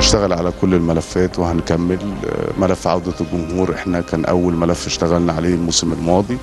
هنشتغل على كل الملفات وهنكمل آه، ملف عودة الجمهور احنا كان أول ملف اشتغلنا عليه الموسم الماضي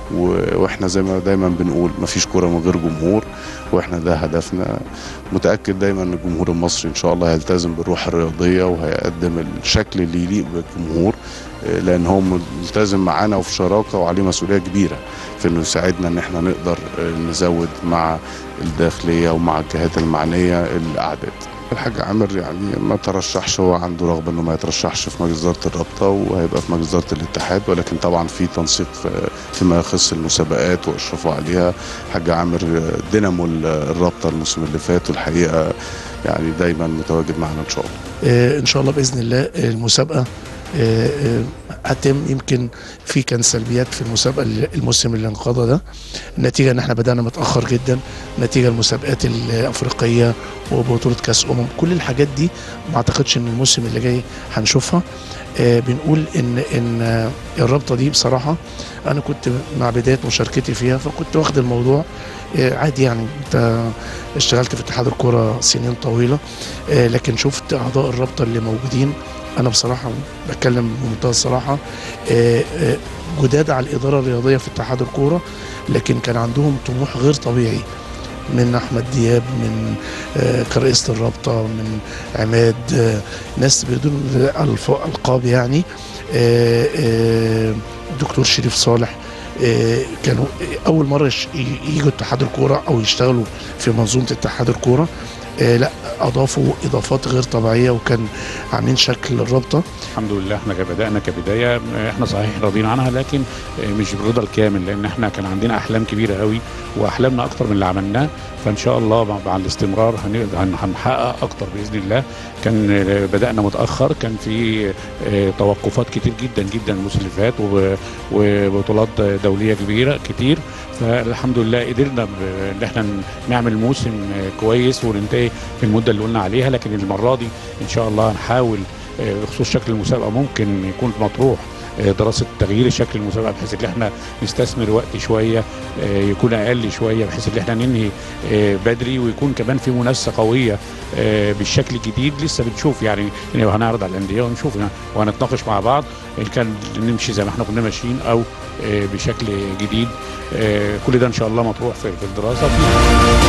و- واحنا زي ما دايما بنقول مفيش كرة من غير جمهور واحنا ده هدفنا متأكد دايما ان الجمهور المصري ان شاء الله هيلتزم بالروح الرياضية وهيقدم الشكل اللي يليق بالجمهور آه، لان هو ملتزم معانا وفي شراكة وعليه مسؤولية كبيرة في انه يساعدنا ان احنا نقدر آه، نزود مع الداخلية ومع الجهات المعنية الاعداد الحاج عامر يعني ما ترشحش هو عنده رغبه انه ما يترشحش في مجلس اداره الرابطه وهيبقى في مجلس اداره الاتحاد ولكن طبعا في تنسيق في- فيما يخص المسابقات واشرافه عليها الحاج عامر دينامو الرابطه الموسم اللي فات والحقيقه يعني دايما متواجد معنا ان شاء الله آه، ان شاء الله باذن الله آه، المسابقه آه، آه، هتم يمكن في كان سلبيات في المسابقه اللي- الموسم اللي انقضى ده النتيجه ان احنا بدانا متاخر جدا نتيجه المسابقات الافريقيه وبطوله كاس امم كل الحاجات دي ما اعتقدش ان الموسم اللي جاي هنشوفها آه، بنقول ان ان آه، الرابطه دي بصراحه انا كنت مع بدايه مشاركتي فيها فكنت واخد الموضوع آه، عادي يعني انت اشتغلت في اتحاد الكره سنين طويله آه، لكن شفت اعضاء الرابطه اللي موجودين انا بصراحه بتكلم بمنتهى الصراحه آه، آه، جداد على الاداره الرياضيه في اتحاد الكوره لكن كان عندهم طموح غير طبيعي من احمد دياب من آه، كرئيسه الرابطه من عماد آه، ناس بدون ألف- القاب يعني آه، آه، الدكتور شريف صالح آه، كانوا اول مره يش- ي- يجوا اتحاد الكوره او يشتغلوا في منظومه اتحاد الكوره آه، لا اضافوا اضافات غير طبيعيه وكان عاملين شكل الرابطه الحمد لله احنا بدانا كبدايه احنا صحيح راضيين عنها لكن مش بالرضا الكامل لان احنا كان عندنا احلام كبيره قوي واحلامنا اكتر من اللي عملناه فان شاء الله مع- مع الاستمرار هنقدر هن- هنحقق اكتر باذن الله كان آه، بدانا متاخر كان في آه، توقفات كتير جدا جدا الموسم اللي فات وب- وبطولات دوليه كبيره كتير فالحمد لله قدرنا ب- ان احنا نعمل موسم آه، كويس وننتهي في المده اللي قلنا عليها لكن المره دي ان شاء الله هنحاول آه، بخصوص شكل المسابقه ممكن يكون مطروح آه، دراسه تغيير شكل المسابقه بحيث ان احنا نستثمر وقت شويه آه، يكون اقل شويه بحيث ان احنا ننهي آه، بدري ويكون كمان في منافسه قويه آه، بالشكل الجديد لسه بنشوف يعني يعني هنعرض على الانديه ونشوف يعني وهنتناقش مع بعض ان كان نمشي زي ما احنا كنا ماشيين او آه، بشكل جديد آه، كل ده ان شاء الله مطروح في في الدراسه